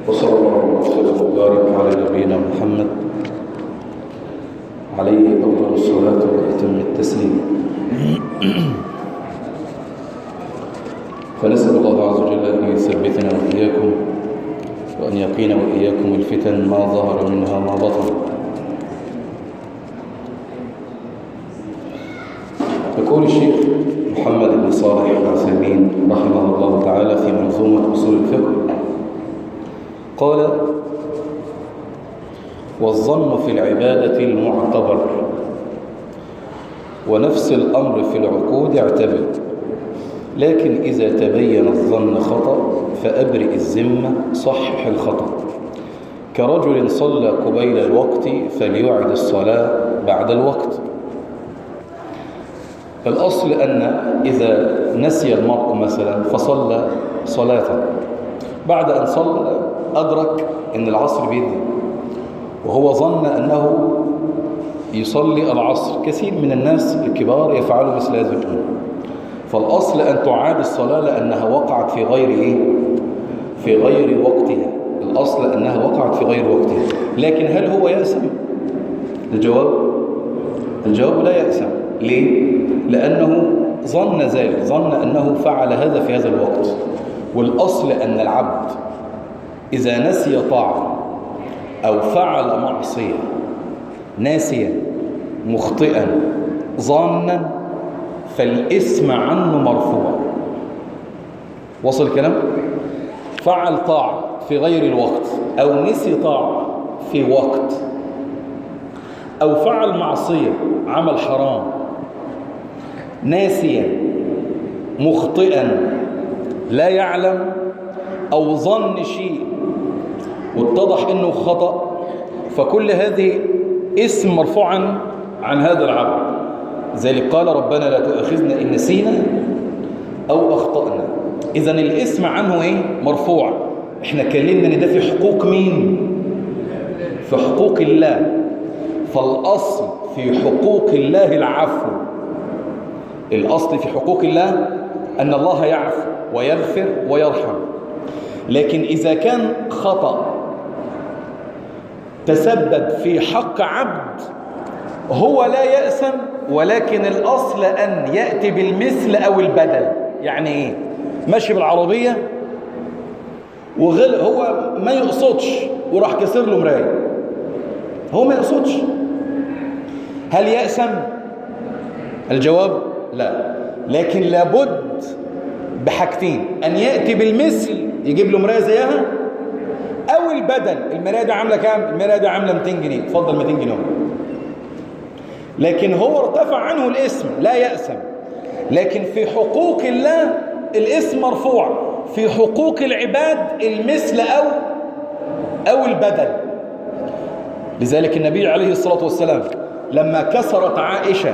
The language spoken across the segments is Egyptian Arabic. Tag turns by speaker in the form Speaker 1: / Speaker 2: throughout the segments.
Speaker 1: وصلى الله وسلم وبارك على نبينا محمد عليه أفضل الصلاة وأتم التسليم فنسأل الله عز وجل أن يثبتنا وإياكم وأن يقينا وإياكم الفتن ما ظهر منها ما بطن يقول الشيخ محمد بن صالح العثيمين رحمه الله تعالى في منظومة أصول الفقه قال والظن في العبادة المعتبر ونفس الأمر في العقود اعتبر لكن إذا تبين الظن خطأ فأبرئ الذمة صحح الخطأ كرجل صلى قبيل الوقت فليعد الصلاة بعد الوقت الأصل أن إذا نسي المرء مثلا فصلى صلاة بعد أن صلى أدرك أن العصر بيدي وهو ظن أنه يصلي العصر كثير من الناس الكبار يفعلوا مثل هذه الأمور فالأصل أن تعاد الصلاة لأنها وقعت في غير إيه؟ في غير وقتها الأصل أنها وقعت في غير وقتها لكن هل هو يأسم؟ الجواب الجواب لا يأسم ليه؟ لأنه ظن ذلك ظن أنه فعل هذا في هذا الوقت والأصل أن العبد إذا نسي طاعة أو فعل معصية ناسيا مخطئا ظانا فالاسم عنه مرفوع وصل الكلام فعل طاعة في غير الوقت أو نسي طاعة في وقت أو فعل معصية عمل حرام ناسيا مخطئا لا يعلم أو ظن شيء واتضح أنه خطأ فكل هذه اسم مرفوعا عن هذا العبد ذلك قال ربنا لا تؤاخذنا إن نسينا أو أخطأنا إذا الاسم عنه إيه؟ مرفوع احنا اتكلمنا ان ده في حقوق مين في حقوق الله فالأصل في حقوق الله العفو الأصل في حقوق الله أن الله يعفو ويغفر ويرحم لكن إذا كان خطأ تسبب في حق عبد هو لا يأسم ولكن الأصل أن يأتي بالمثل أو البدل يعني إيه ماشي بالعربية وغل هو ما يقصدش وراح كسر له مراية هو ما يقصدش هل يأسم الجواب لا لكن لابد بحاجتين أن يأتي بالمثل يجيب له مراية زيها أو البدل المراية دي عاملة كام المراية دي عاملة 200 جنيه اتفضل 200 جنيه لكن هو ارتفع عنه الاسم لا يأسم لكن في حقوق الله الاسم مرفوع في حقوق العباد المثل أو أو البدل لذلك النبي عليه الصلاة والسلام لما كسرت عائشة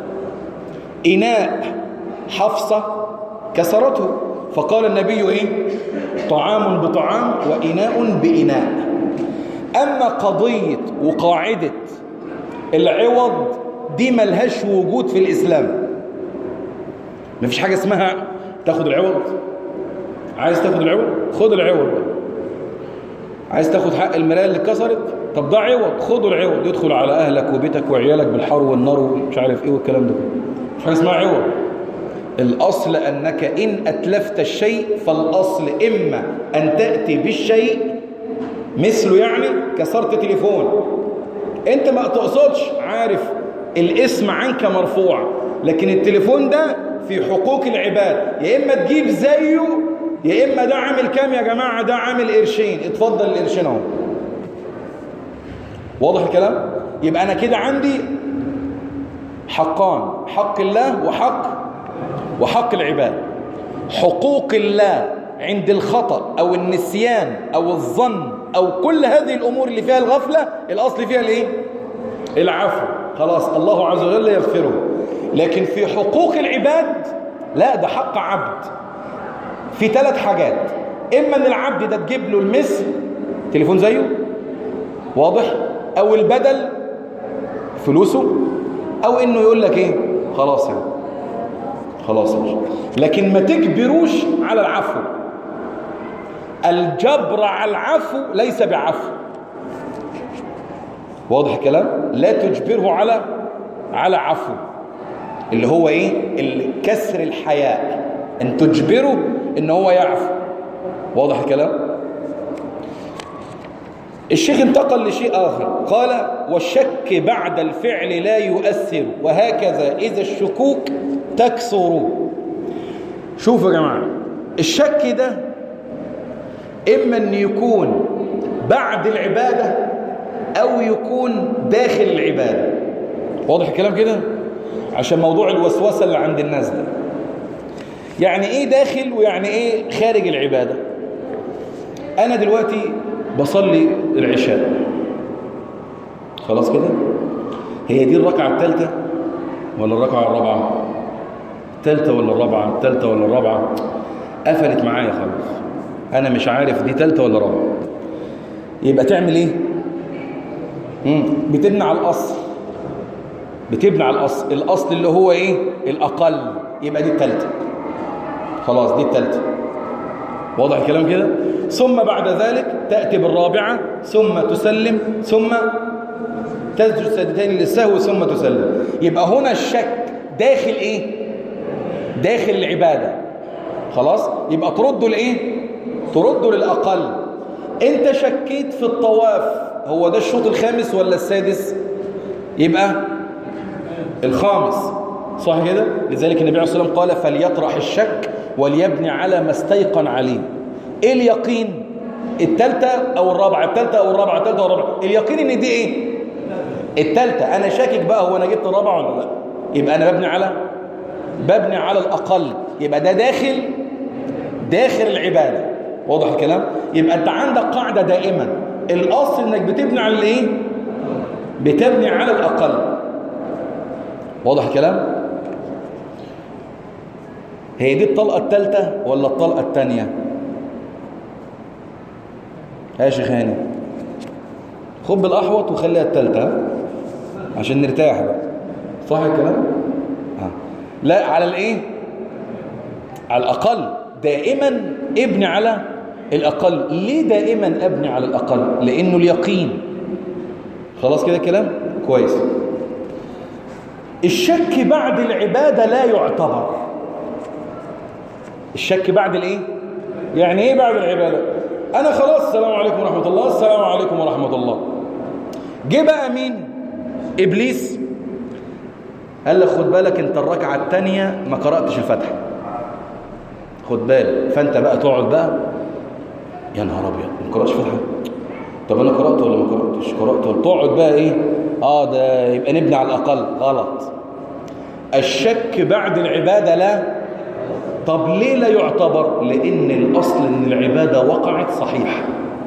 Speaker 1: إناء حفصة كسرته فقال النبي إيه طعام بطعام وإناء بإناء أما قضية وقاعدة العوض دي ملهاش وجود في الإسلام مفيش حاجة اسمها تاخد العوض عايز تاخد العوض خد العوض عايز تاخد حق المرايه اللي اتكسرت طب ده عوض خده العوض يدخل على اهلك وبيتك وعيالك بالحر والنار ومش عارف ايه والكلام ده مش حاجه اسمها عوض الاصل انك ان اتلفت الشيء فالاصل اما ان تاتي بالشيء مثله يعني كسرت تليفون انت ما تقصدش عارف الاسم عنك مرفوع لكن التليفون ده في حقوق العباد يا اما تجيب زيه يا اما ده عامل كام يا جماعه ده عامل قرشين اتفضل القرشين اهو واضح الكلام يبقى انا كده عندي حقان حق الله وحق وحق العباد حقوق الله عند الخطأ أو النسيان أو الظن أو كل هذه الأمور اللي فيها الغفلة الأصل فيها الإيه؟ العفو خلاص الله عز وجل يغفره لكن في حقوق العباد لا ده حق عبد في ثلاث حاجات إما أن العبد ده تجيب له المثل تليفون زيه واضح أو البدل فلوسه أو إنه يقول لك إيه خلاص يعني خلاص ماشي لكن ما تجبروش على العفو الجبر على العفو ليس بعفو واضح الكلام لا تجبره على على عفو اللي هو ايه كسر الحياء ان تجبره ان هو يعفو واضح الكلام الشيخ انتقل لشيء آخر قال والشك بعد الفعل لا يؤثر وهكذا إذا الشكوك تكثر شوفوا يا جماعة الشك ده إما أن يكون بعد العبادة أو يكون داخل العبادة واضح الكلام كده عشان موضوع الوسوسة اللي عند الناس ده يعني إيه داخل ويعني إيه خارج العبادة أنا دلوقتي بصلي العشاء خلاص كده هي دي الركعة الثالثة ولا الركعة الرابعة الثالثة ولا الرابعة الثالثة ولا الرابعة قفلت معايا خلاص أنا مش عارف دي ثالثة ولا رابعة يبقى تعمل إيه مم. بتبني على الأصل بتبني على الأصل الأصل اللي هو إيه الأقل يبقى دي الثالثة خلاص دي الثالثة واضح الكلام كده ثم بعد ذلك تأتي بالرابعة ثم تسلم ثم تسجد سجدتين للسهو ثم تسلم يبقى هنا الشك داخل ايه داخل العبادة خلاص يبقى ترده لايه ترده للأقل انت شكيت في الطواف هو ده الشوط الخامس ولا السادس يبقى الخامس صح كده لذلك النبي عليه الصلاة والسلام قال فليطرح الشك وليبني على ما استيقن عليه ايه اليقين التالتة او الرابعة التالتة او الرابعة التالتة او الرابعة اليقين ان دي ايه التالتة انا شاكك بقى هو انا جبت الرابعة ولا لا يبقى انا ببني على ببني على الاقل يبقى ده داخل داخل العبادة واضح الكلام يبقى انت عندك قاعدة دائما الاصل انك بتبني على الايه بتبني على الاقل واضح الكلام هي دي الطلقة الثالثة ولا الطلقة الثانية يا شيخ هاني خد بالأحوط وخليها الثالثة عشان نرتاح بقى صح الكلام ها. لا على الايه على الأقل دائما ابني على الأقل ليه دائما ابني على الأقل لأنه اليقين خلاص كده الكلام كويس الشك بعد العبادة لا يعتبر الشك بعد الايه يعني ايه بعد العبادة انا خلاص السلام عليكم ورحمة الله السلام عليكم ورحمة الله جه بقى مين ابليس قال لك خد بالك انت الركعة الثانية ما قرأتش الفتحة خد بالك فانت بقى تقعد بقى يا نهار ابيض ما قرأتش فتحة طب انا قرأت ولا ما قرأتش قرأت ولا تقعد بقى ايه اه ده يبقى نبني على الاقل غلط الشك بعد العبادة لا طب ليه لا يعتبر لان الاصل ان العبادة وقعت صحيحة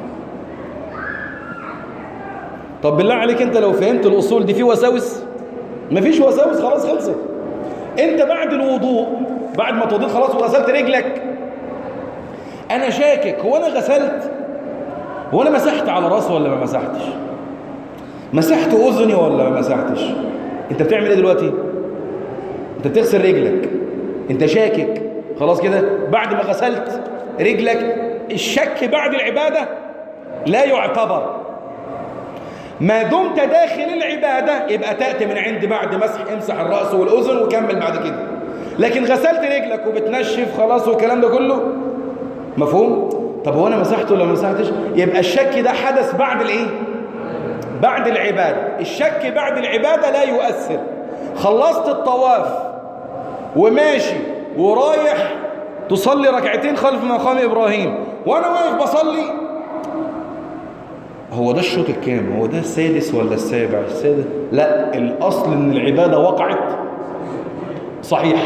Speaker 1: طب بالله عليك انت لو فهمت الاصول دي في وساوس مفيش وساوس خلاص خلصت انت بعد الوضوء بعد ما توضيت خلاص وغسلت رجلك انا شاكك هو انا غسلت هو انا مسحت على راسي ولا ما مسحتش مسحت اذني ولا ما مسحتش انت بتعمل ايه دلوقتي انت بتغسل رجلك انت شاكك خلاص كده بعد ما غسلت رجلك الشك بعد العبادة لا يعتبر ما دمت داخل العبادة يبقى تأتي من عند بعد مسح امسح الرأس والأذن وكمل بعد كده لكن غسلت رجلك وبتنشف خلاص والكلام ده كله مفهوم طب هو انا مسحت ولا ما مسحتش يبقى الشك ده حدث بعد الايه بعد العبادة الشك بعد العبادة لا يؤثر خلصت الطواف وماشي ورايح تصلي ركعتين خلف مقام إبراهيم وأنا واقف بصلي هو ده الشوط الكام هو ده السادس ولا السابع السادس لا الأصل إن العبادة وقعت صحيح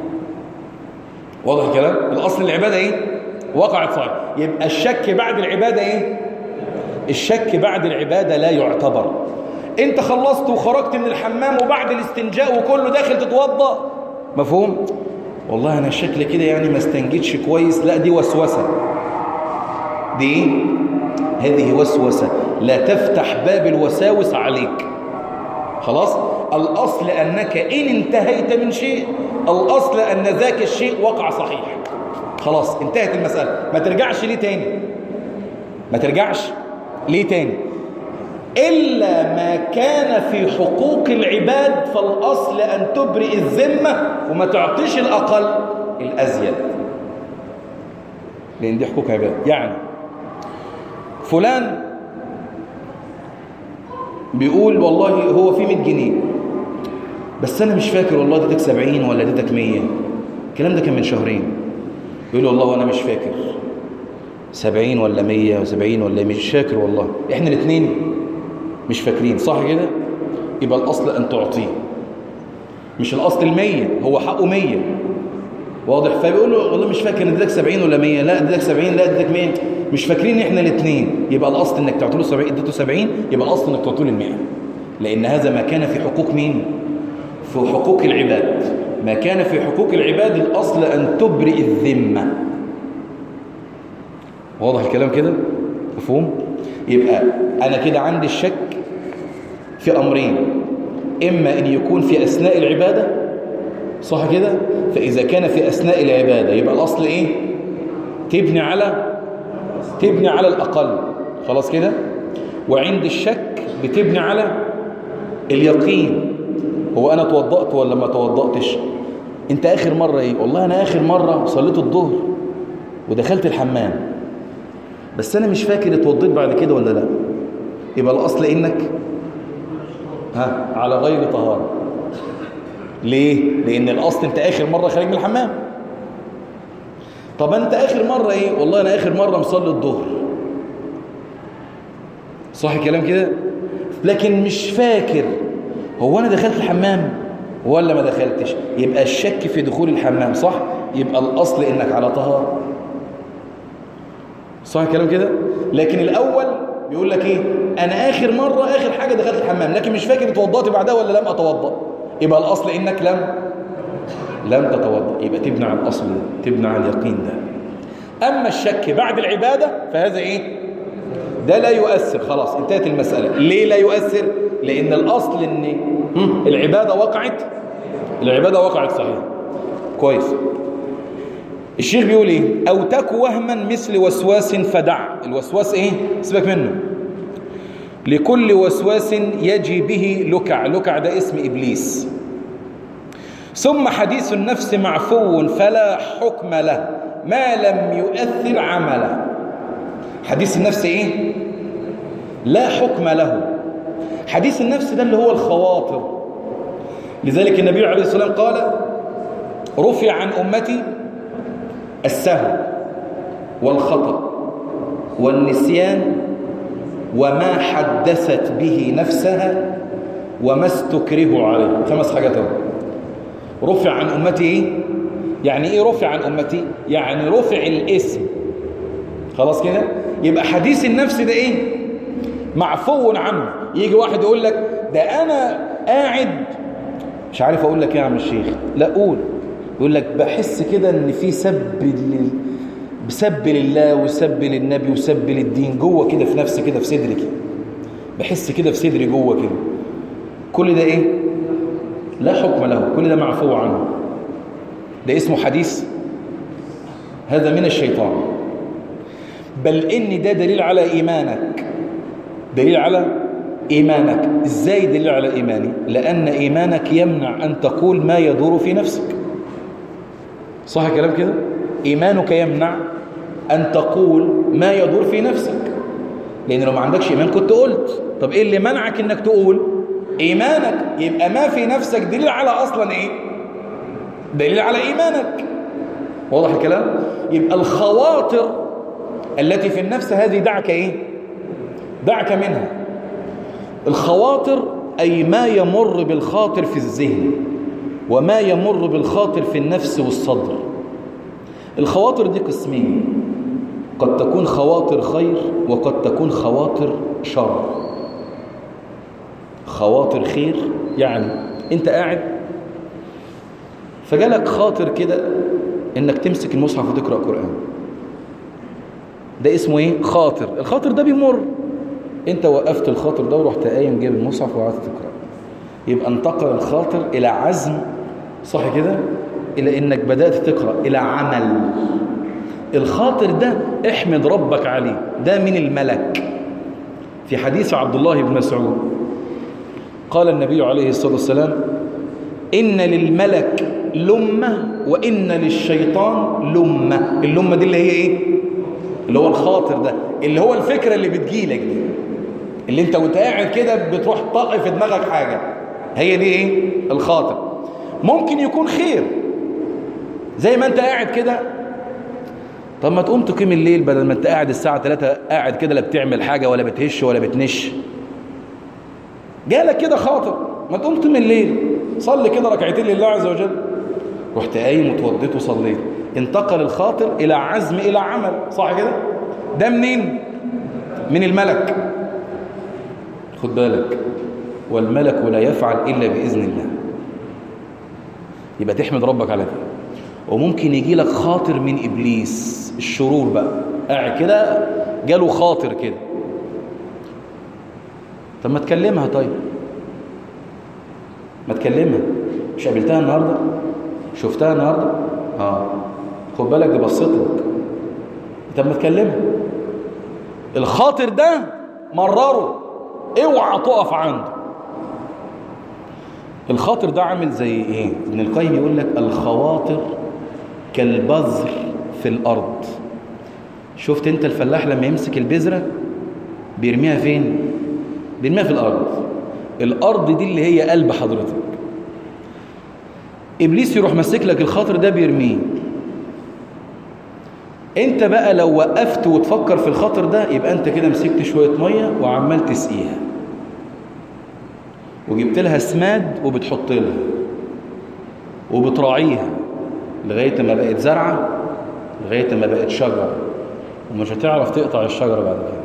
Speaker 1: واضح الكلام الأصل العبادة إيه وقعت صحيح يبقى الشك بعد العبادة إيه الشك بعد العبادة لا يعتبر انت خلصت وخرجت من الحمام وبعد الاستنجاء وكله داخل تتوضا مفهوم والله انا شكلي كده يعني ما استنجيتش كويس لا دي وسوسه دي ايه هذه وسوسه لا تفتح باب الوساوس عليك خلاص الاصل انك ان انتهيت من شيء الاصل ان ذاك الشيء وقع صحيح خلاص انتهت المساله ما ترجعش ليه تاني ما ترجعش ليه تاني إلا ما كان في حقوق العباد فالأصل أن تبرئ الذمة وما تعطيش الأقل الأزيد لأن دي حقوق عباد يعني فلان بيقول والله هو في 100 جنيه بس أنا مش فاكر والله اديتك 70 ولا اديتك 100 الكلام ده كان من شهرين يقول له والله أنا مش فاكر 70 ولا 100 و70 ولا مش فاكر والله احنا الاثنين مش فاكرين صح كده يبقى الأصل أن تعطيه مش الأصل المية هو حقه مية واضح فبيقول له والله مش فاكر اديتك 70 ولا 100 لا اديتك 70 لا اديتك 100 مش فاكرين احنا الاثنين يبقى الاصل انك تعطي له 70 اديته 70 يبقى الاصل انك تعطي له 100 لان هذا ما كان في حقوق مين في حقوق العباد ما كان في حقوق العباد الاصل ان تبرئ الذمه واضح الكلام كده مفهوم يبقى انا كده عندي الشك في امرين اما ان يكون في اثناء العباده صح كده فاذا كان في اثناء العباده يبقى الاصل ايه تبني على تبني على الاقل خلاص كده وعند الشك بتبني على اليقين هو انا توضأت ولا ما توضأتش انت اخر مره ايه والله انا اخر مره صليت الظهر ودخلت الحمام بس انا مش فاكر اتوضيت بعد كده ولا لا يبقى الاصل انك ها على غير طهاره ليه لان الاصل انت اخر مره خارج من الحمام طب انت اخر مره ايه والله انا اخر مره مصلي الظهر صح الكلام كده لكن مش فاكر هو انا دخلت الحمام ولا ما دخلتش يبقى الشك في دخول الحمام صح يبقى الاصل انك على طهاره صح الكلام كده لكن الاول بيقول لك ايه انا اخر مره اخر حاجه دخلت الحمام لكن مش فاكر اتوضأت بعدها ولا لم اتوضأ يبقى الاصل انك لم لم تتوضأ يبقى تبنى على الاصل ده تبنى على اليقين ده اما الشك بعد العباده فهذا ايه ده لا يؤثر خلاص انتهت المساله ليه لا يؤثر لان الاصل ان العباده وقعت العباده وقعت صحيح كويس الشيخ بيقول ايه او تك وهما مثل وسواس فدع الوسواس ايه سيبك منه لكل وسواس يجي به لكع لكع ده اسم ابليس ثم حديث النفس معفو فلا حكم له ما لم يؤثر عمله حديث النفس ايه لا حكم له حديث النفس ده اللي هو الخواطر لذلك النبي عليه الصلاه والسلام قال رفع عن امتي السهو والخطأ والنسيان وما حدثت به نفسها وما استكره عليه خمس حاجات اهو رفع عن أمتي إيه؟ يعني إيه رفع عن أمتي؟ يعني رفع الاسم خلاص كده؟ يبقى حديث النفس ده إيه؟ معفو عنه يجي واحد يقول لك ده أنا قاعد مش عارف أقول لك إيه يا عم الشيخ لا قول يقول لك بحس كده ان في سب لل... سب لله وسب للنبي وسب للدين جوه كده في نفسي كده في صدري كده بحس كده في صدري جوه كده كل ده ايه لا حكم له كل ده معفو عنه ده اسمه حديث هذا من الشيطان بل ان ده دليل على ايمانك دليل على ايمانك ازاي دليل على ايماني لان ايمانك يمنع ان تقول ما يدور في نفسك صح الكلام كده إيمانك يمنع أن تقول ما يدور في نفسك لأن لو ما عندكش إيمان كنت قلت طب إيه اللي منعك إنك تقول إيمانك يبقى ما في نفسك دليل على أصلا إيه دليل على إيمانك واضح الكلام يبقى الخواطر التي في النفس هذه دعك إيه دعك منها الخواطر أي ما يمر بالخاطر في الذهن وما يمر بالخاطر في النفس والصدر الخواطر دي قسمين قد تكون خواطر خير وقد تكون خواطر شر خواطر خير يعني انت قاعد فجالك خاطر كده انك تمسك المصحف وتقرا قران ده اسمه ايه خاطر الخاطر ده بيمر انت وقفت الخاطر ده ورحت قايم جايب المصحف وقعدت تقرا يبقى انتقل الخاطر الى عزم صح كده إلى إنك بدأت تقرأ إلى عمل الخاطر ده احمد ربك عليه ده من الملك في حديث عبد الله بن مسعود قال النبي عليه الصلاة والسلام إن للملك لمة وإن للشيطان لمة اللمة دي اللي هي إيه اللي هو الخاطر ده اللي هو الفكرة اللي بتجيلك دي اللي انت وانت قاعد كده بتروح طاق في دماغك حاجة هي دي ايه الخاطر ممكن يكون خير زي ما انت قاعد كده طب ما تقوم تقيم الليل بدل ما انت قاعد الساعة 3 قاعد كده لا بتعمل حاجة ولا بتهش ولا بتنش جالك كده خاطر ما تقوم تقيم الليل صلي كده ركعتين لله عز وجل رحت قايم وتوضيت وصليت انتقل الخاطر إلى عزم إلى عمل صح كده ده منين من الملك خد بالك والملك لا يفعل إلا بإذن الله يبقى تحمد ربك على كده وممكن يجي لك خاطر من إبليس الشرور بقى قاعد كده جاله خاطر كده طب ما تكلمها طيب ما تكلمها مش قابلتها النهارده شفتها النهارده اه خد بالك دي بصيت لك طب ما تكلمها الخاطر ده مرره اوعى تقف عنده الخاطر ده عامل زي ايه ابن القيم يقول لك الخواطر كالبذر في الارض شفت انت الفلاح لما يمسك البذره بيرميها فين بيرميها في الارض الارض دي اللي هي قلب حضرتك ابليس يروح ماسك لك الخاطر ده بيرميه انت بقى لو وقفت وتفكر في الخاطر ده يبقى انت كده مسكت شويه ميه وعمال تسقيها وجبت لها سماد وبتحط لها وبتراعيها لغايه ما بقت زرعه لغايه ما بقت شجره ومش هتعرف تقطع الشجره بعد كده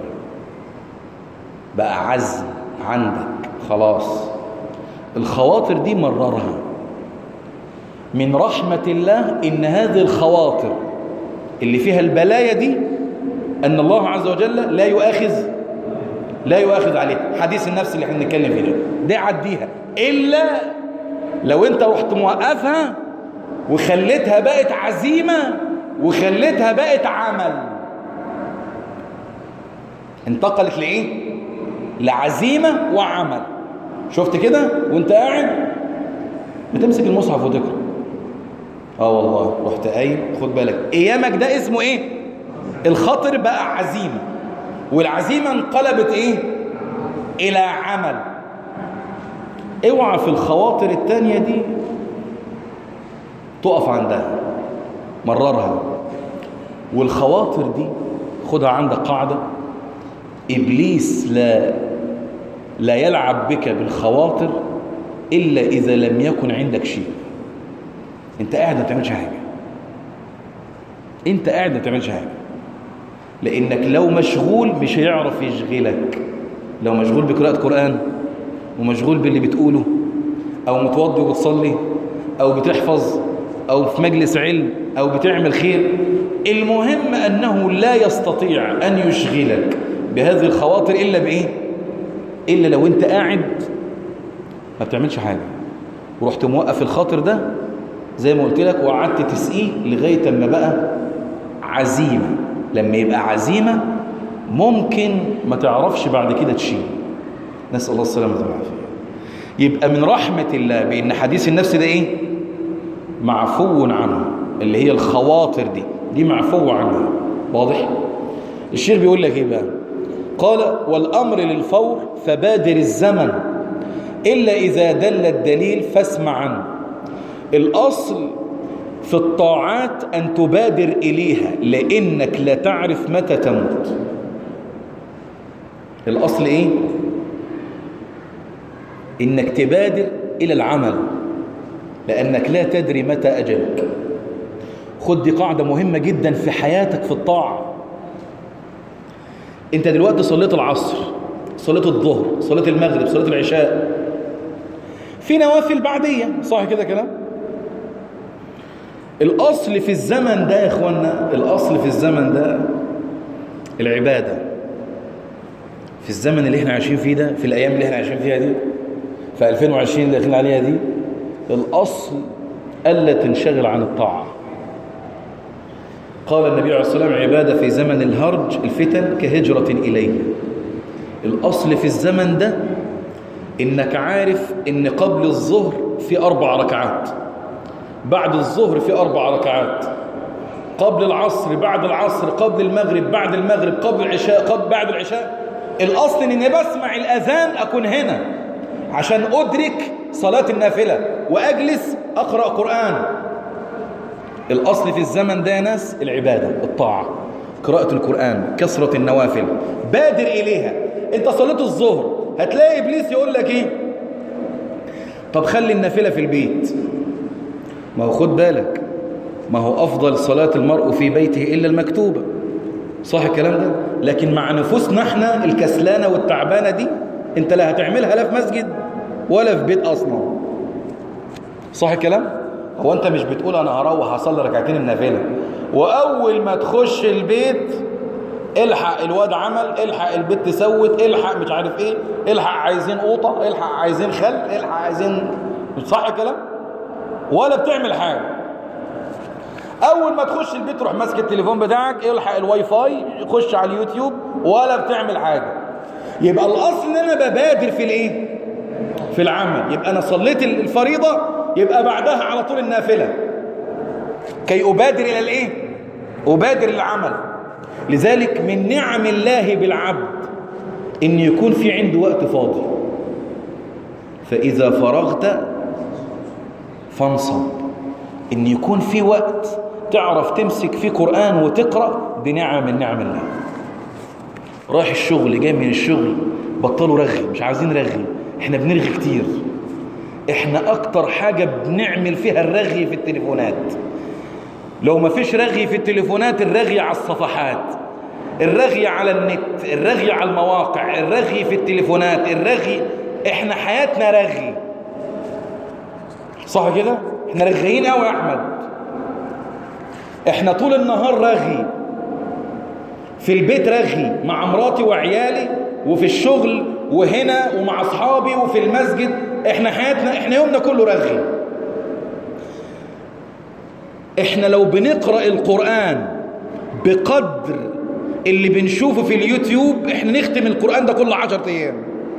Speaker 1: بقى عزم عندك خلاص الخواطر دي مررها من رحمة الله إن هذه الخواطر اللي فيها البلايا دي أن الله عز وجل لا يؤاخذ لا يؤاخذ عليه حديث النفس اللي احنا بنتكلم فيه ده دي عديها إلا لو أنت رحت موقفها وخليتها بقت عزيمة وخليتها بقت عمل انتقلت لإيه؟ لعزيمة وعمل شفت كده وانت قاعد بتمسك المصحف وتقرا اه والله رحت قايم خد بالك ايامك ده اسمه ايه الخاطر بقى عزيمه والعزيمه انقلبت ايه الى عمل اوعى في الخواطر التانية دي تقف عندها مررها والخواطر دي خدها عندك قاعدة إبليس لا لا يلعب بك بالخواطر إلا إذا لم يكن عندك شيء أنت قاعد ما بتعملش حاجة أنت قاعد ما بتعملش حاجة لأنك لو مشغول مش هيعرف يشغلك لو مشغول بقراءة قرآن ومشغول باللي بتقوله أو متوضي وبتصلي أو بتحفظ أو في مجلس علم أو بتعمل خير المهم أنه لا يستطيع أن يشغلك بهذه الخواطر إلا بإيه؟ إلا لو أنت قاعد ما بتعملش حاجة ورحت موقف الخاطر ده زي ما قلت لك وقعدت تسقيه لغاية ما بقى عزيمة لما يبقى عزيمة ممكن ما تعرفش بعد كده تشيل نسأل الله السلامة والعافية يبقى من رحمة الله بأن حديث النفس ده إيه معفو عنه اللي هي الخواطر دي دي معفو عنها واضح الشيخ بيقول لك ايه بقى قال والامر للفور فبادر الزمن الا اذا دل الدليل فاسمع عنه الاصل في الطاعات ان تبادر اليها لانك لا تعرف متى تموت الاصل ايه انك تبادر الى العمل لأنك لا تدري متى أجلك خد دي قاعدة مهمة جدا في حياتك في الطاعة انت دلوقتي صليت العصر صليت الظهر صليت المغرب صليت العشاء في نوافل بعدية صح كده كلام الأصل في الزمن ده يا إخوانا الأصل في الزمن ده العبادة في الزمن اللي احنا عايشين فيه ده في الأيام اللي احنا عايشين فيها دي في 2020 اللي داخلين عليها دي الأصل ألا تنشغل عن الطاعة قال النبي عليه الصلاة والسلام عبادة في زمن الهرج الفتن كهجرة إليه الأصل في الزمن ده إنك عارف إن قبل الظهر في أربع ركعات بعد الظهر في أربع ركعات قبل العصر بعد العصر قبل المغرب بعد المغرب قبل العشاء قبل بعد العشاء الأصل إني بسمع الأذان أكون هنا عشان أدرك صلاة النافلة وأجلس أقرأ قرآن الأصل في الزمن ده يا ناس العبادة الطاعة قراءة القرآن كثرة النوافل بادر إليها أنت صليت الظهر هتلاقي إبليس يقول لك إيه طب خلي النافلة في البيت ما هو خد بالك ما هو أفضل صلاة المرء في بيته إلا المكتوبة صح الكلام ده لكن مع نفوسنا احنا الكسلانة والتعبانة دي انت لا هتعملها لا في مسجد ولا في بيت أصلا صح الكلام هو انت مش بتقول انا هروح اصلي ركعتين النافله واول ما تخش البيت الحق الواد عمل الحق البت سوت الحق مش عارف ايه الحق عايزين قوطه الحق عايزين خل الحق عايزين صح الكلام ولا بتعمل حاجه اول ما تخش البيت تروح ماسك التليفون بتاعك الحق الواي فاي خش على اليوتيوب ولا بتعمل حاجه يبقى الاصل ان انا ببادر في الايه في العمل يبقى انا صليت الفريضه يبقى بعدها على طول النافله كي ابادر الى الايه ابادر العمل لذلك من نعم الله بالعبد ان يكون في عنده وقت فاضي فاذا فرغت فانصب ان يكون في وقت تعرف تمسك فيه قرآن وتقرأ بنعم من نعم الله رايح الشغل جاي من الشغل بطلوا رغي مش عايزين رغي احنا بنرغي كتير احنا اكتر حاجة بنعمل فيها الرغي في التليفونات لو ما فيش رغي في التليفونات الرغي على الصفحات الرغي على النت الرغي على المواقع الرغي في التليفونات الرغي احنا حياتنا رغي صح كده احنا رغيين قوي يا احمد احنا طول النهار رغي في البيت رغي مع مراتي وعيالي وفي الشغل وهنا ومع اصحابي وفي المسجد احنا حياتنا احنا يومنا كله رغي احنا لو بنقرأ القرآن بقدر اللي بنشوفه في اليوتيوب احنا نختم القرآن ده كل عشر ايام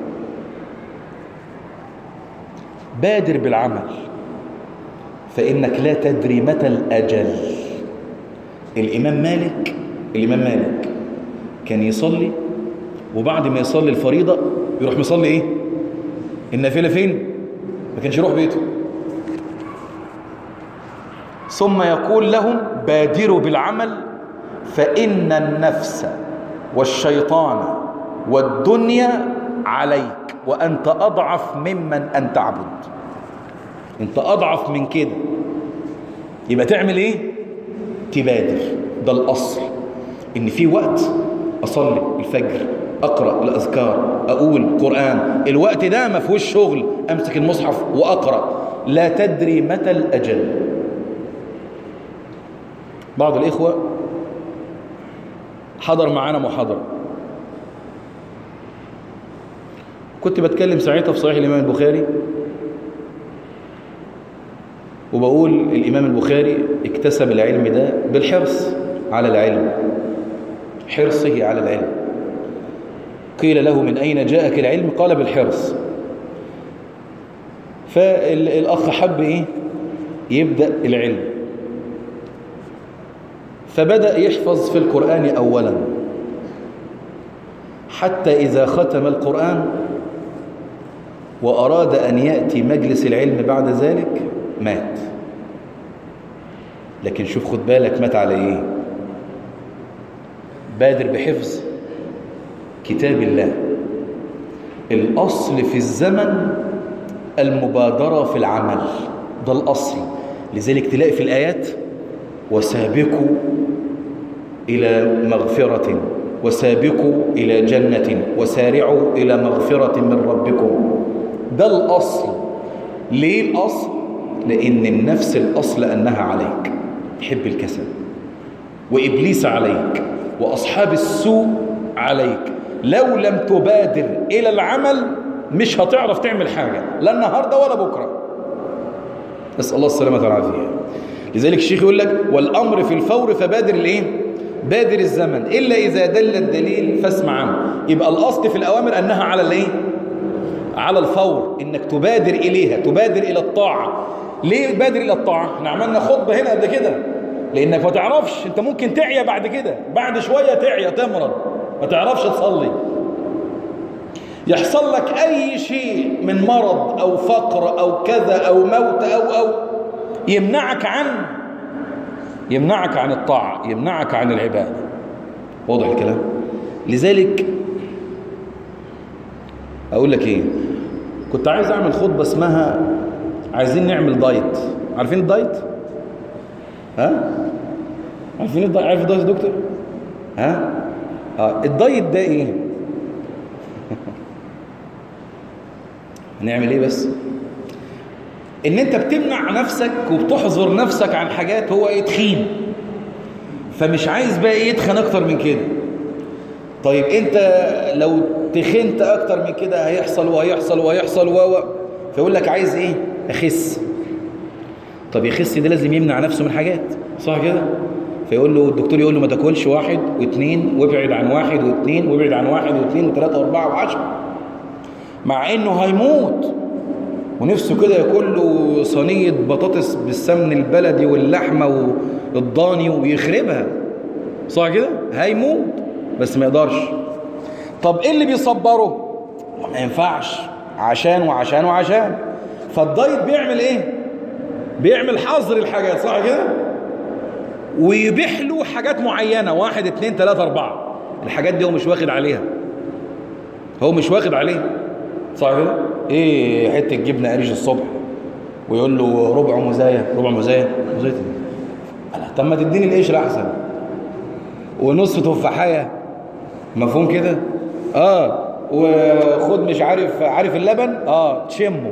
Speaker 1: بادر بالعمل فإنك لا تدري متى الأجل الإمام مالك الإمام مالك كان يصلي وبعد ما يصلي الفريضة يروح مصلي إيه النافلة فين ما كانش يروح بيته ثم يقول لهم بادروا بالعمل فإن النفس والشيطان والدنيا عليك وأنت أضعف ممن أن تعبد أنت أضعف من كده يبقى تعمل إيه تبادر ده الأصل إن في وقت أصلي الفجر أقرأ الأذكار أقول قرآن الوقت ده ما فيهوش شغل أمسك المصحف وأقرأ لا تدري متى الأجل بعض الإخوة حضر معانا محاضرة كنت بتكلم ساعتها في صحيح الإمام البخاري وبقول الإمام البخاري اكتسب العلم ده بالحرص على العلم حرصه على العلم قيل له من أين جاءك العلم قال بالحرص فالأخ حب إيه يبدأ العلم فبدأ يحفظ في القرآن أولا حتى إذا ختم القرآن وأراد أن يأتي مجلس العلم بعد ذلك مات لكن شوف خد بالك مات على إيه بادر بحفظ كتاب الله الأصل في الزمن المبادرة في العمل ده الأصل لذلك تلاقي في الآيات وسابقوا إلى مغفرة وسابقوا إلى جنة وسارعوا إلى مغفرة من ربكم ده الأصل ليه الأصل؟ لأن النفس الأصل أنها عليك تحب الكسل وإبليس عليك وأصحاب السوء عليك لو لم تبادر إلى العمل مش هتعرف تعمل حاجة لا النهاردة ولا بكرة نسأل الله السلامة والعافية لذلك الشيخ يقول لك والأمر في الفور فبادر الايه بادر الزمن إلا إذا دل الدليل فاسمع عنه يبقى الأصل في الأوامر أنها على الايه على الفور إنك تبادر إليها تبادر إلى الطاعة ليه بادر إلى الطاعة احنا عملنا خطبة هنا قد كده لأنك ما تعرفش أنت ممكن تعيا بعد كده بعد شوية تعيا تمرض ما تعرفش تصلي يحصل لك أي شيء من مرض أو فقر أو كذا أو موت أو أو يمنعك عن يمنعك عن الطاعة يمنعك عن العبادة واضح الكلام لذلك أقول لك إيه كنت عايز أعمل خطبة اسمها عايزين نعمل دايت عارفين الدايت ها عارفين الدايت عارف الدايت يا دكتور ها آه. الدايت ده ايه هنعمل ايه بس ان انت بتمنع نفسك وبتحظر نفسك عن حاجات هو ايه تخين فمش عايز بقى ايه يتخن اكتر من كده طيب انت لو تخنت اكتر من كده هيحصل وهيحصل وهيحصل و فيقول لك عايز ايه اخس طب يخس ده لازم يمنع نفسه من حاجات صح كده فيقول له الدكتور يقول له ما تاكلش واحد واثنين وابعد عن واحد واثنين وابعد عن واحد واثنين وثلاثة واربعة وعشرة مع انه هيموت ونفسه كده ياكل له صينية بطاطس بالسمن البلدي واللحمة والضاني ويخربها صح كده هيموت بس ما يقدرش طب ايه اللي بيصبره ما ينفعش عشان وعشان وعشان فالدايت بيعمل ايه بيعمل حظر الحاجات صح كده ويبيح له حاجات معينة واحد اتنين تلاتة اربعة الحاجات دي هو مش واخد عليها هو مش واخد عليها صح كده ايه حتة جبنة قريش الصبح ويقول له ربع مزايا ربع مزايا مزايا طب ما تديني القشر احسن ونصف تفاحية مفهوم كده اه وخد مش عارف عارف اللبن اه تشمه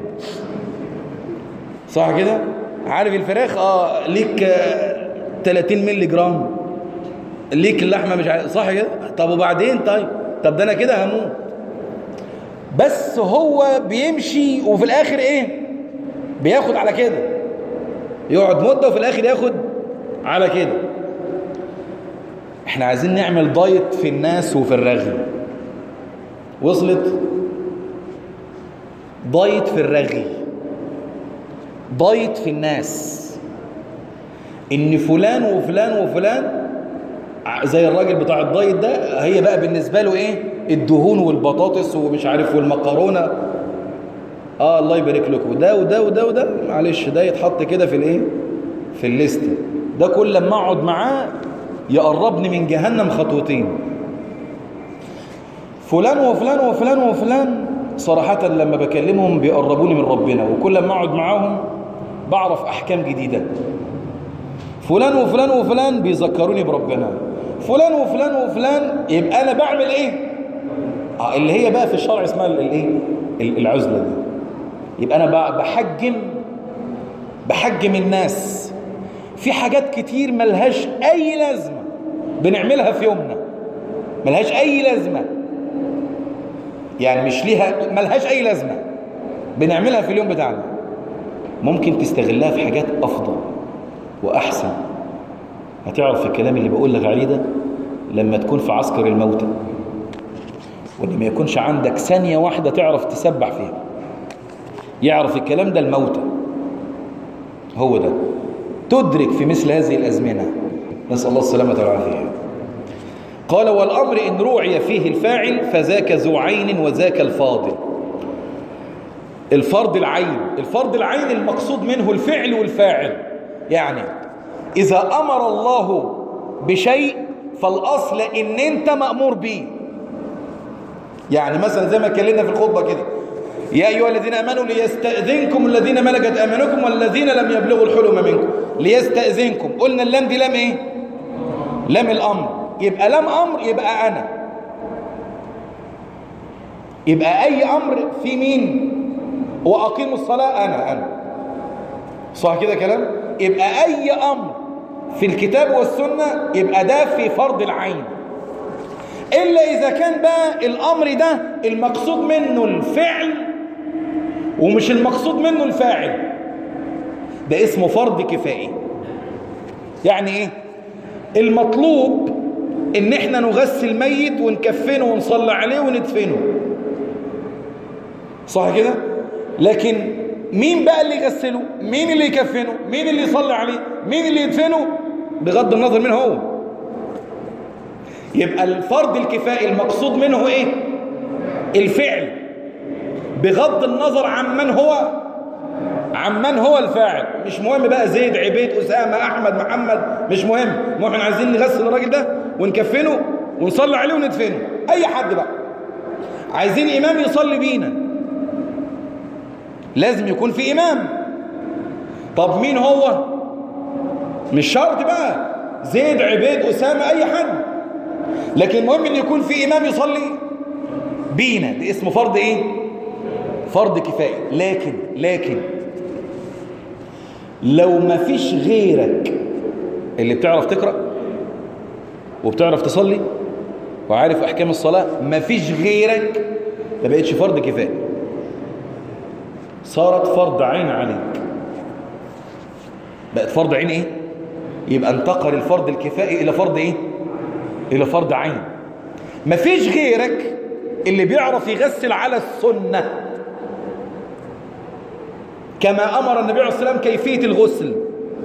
Speaker 1: صح كده عارف الفراخ اه ليك آه 30 مللي جرام ليك اللحمه مش عارف صح كده طب وبعدين طيب طب ده انا كده هموت بس هو بيمشي وفي الاخر ايه بياخد على كده يقعد مده وفي الاخر ياخد على كده احنا عايزين نعمل دايت في الناس وفي الرغي وصلت دايت في الرغي دايت في الناس ان فلان وفلان وفلان زي الراجل بتاع الدايت ده هي بقى بالنسبه له ايه الدهون والبطاطس ومش عارف والمكرونه اه الله يبارك لكم ده وده وده وده معلش ده يتحط كده في الايه في الليسته ده كل لما اقعد معاه يقربني من جهنم خطوتين فلان وفلان وفلان وفلان صراحة لما بكلمهم بيقربوني من ربنا وكل ما اقعد معاهم بعرف أحكام جديدة فلان وفلان وفلان بيذكروني بربنا فلان وفلان وفلان يبقى أنا بعمل إيه آه اللي هي بقى في الشرع اسمها الإيه العزلة دي يبقى أنا بحجم بحجم الناس في حاجات كتير ملهاش أي لازمة بنعملها في يومنا ملهاش أي لازمة يعني مش ليها ملهاش أي لازمة بنعملها في اليوم بتاعنا ممكن تستغلها في حاجات أفضل وأحسن هتعرف الكلام اللي بقول لك عليه ده لما تكون في عسكر الموتى ولما يكونش عندك ثانية واحدة تعرف تسبح فيها يعرف الكلام ده الموتى هو ده تدرك في مثل هذه الأزمنة نسأل الله السلامة والعافية قال والأمر إن روعي فيه الفاعل فذاك ذو عين وذاك الفاضل الفرض العين الفرض العين المقصود منه الفعل والفاعل يعني إذا أمر الله بشيء فالأصل إن أنت مأمور به يعني مثلا زي ما اتكلمنا في الخطبة كده يا أيها الذين آمنوا ليستأذنكم الذين ملكت أمانكم والذين لم يبلغوا الحلم منكم ليستأذنكم قلنا اللام دي لام إيه لام الأمر يبقى لام أمر يبقى أنا يبقى أي أمر في مين وأقيموا الصلاة أنا أنا صح كده كلام يبقى أي أمر في الكتاب والسنة يبقى ده في فرض العين إلا إذا كان بقى الأمر ده المقصود منه الفعل ومش المقصود منه الفاعل ده اسمه فرض كفائي يعني ايه المطلوب ان احنا نغسل ميت ونكفنه ونصلي عليه وندفنه صح كده لكن مين بقى اللي يغسله مين اللي يكفنه مين اللي يصلي عليه مين اللي يدفنه بغض النظر من هو يبقى الفرض الكفائي المقصود منه ايه الفعل بغض النظر عن من هو عن من هو الفاعل مش مهم بقى زيد عبيد أسامة أحمد محمد مش مهم مهم احنا عايزين نغسل الراجل ده ونكفنه ونصلي عليه وندفنه أي حد بقى عايزين إمام يصلي بينا لازم يكون في إمام طب مين هو مش شرط بقى زيد عبيد أسامة أي حد لكن المهم ان يكون في إمام يصلي بينا ده اسمه فرض إيه فرض كفاية لكن لكن لو ما فيش غيرك اللي بتعرف تقرأ وبتعرف تصلي وعارف أحكام الصلاة ما فيش غيرك ما بقتش فرض كفاية صارت فرض عين عليك بقت فرض عين ايه يبقى انتقل الفرض الكفائي الى فرض ايه الى فرض عين مفيش غيرك اللي بيعرف يغسل على السنة كما امر النبي عليه الصلاة والسلام كيفية الغسل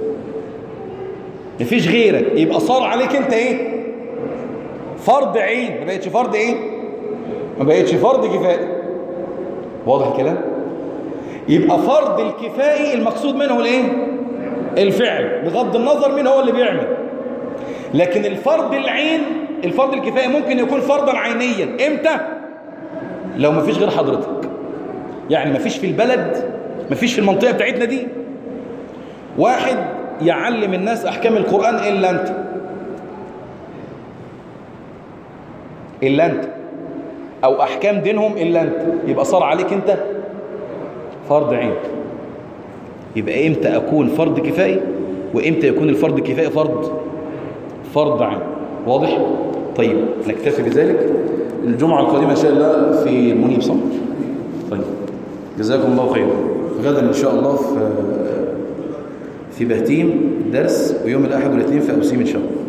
Speaker 1: مفيش غيرك يبقى صار عليك انت ايه فرض عين ما بقتش فرض ايه ما بقتش فرض كفائي واضح الكلام يبقى فرض الكفائي المقصود منه الايه الفعل بغض النظر مين هو اللي بيعمل لكن الفرض العين الفرض الكفائي ممكن يكون فرضا عينيا امتى لو ما فيش غير حضرتك يعني ما فيش في البلد ما فيش في المنطقة بتاعتنا دي واحد يعلم الناس أحكام القرآن إلا أنت إلا أنت أو أحكام دينهم إلا أنت يبقى صار عليك أنت فرض عين يبقى إمتى أكون فرض كفائي وإمتى يكون الفرض الكفائي فرض فرض عين واضح؟ طيب نكتفي بذلك الجمعة القادمة إن شاء الله في المنيب صح؟ طيب جزاكم الله خيرا غدا إن شاء الله في في بهتيم درس ويوم الأحد والاثنين في أوسيم إن شاء الله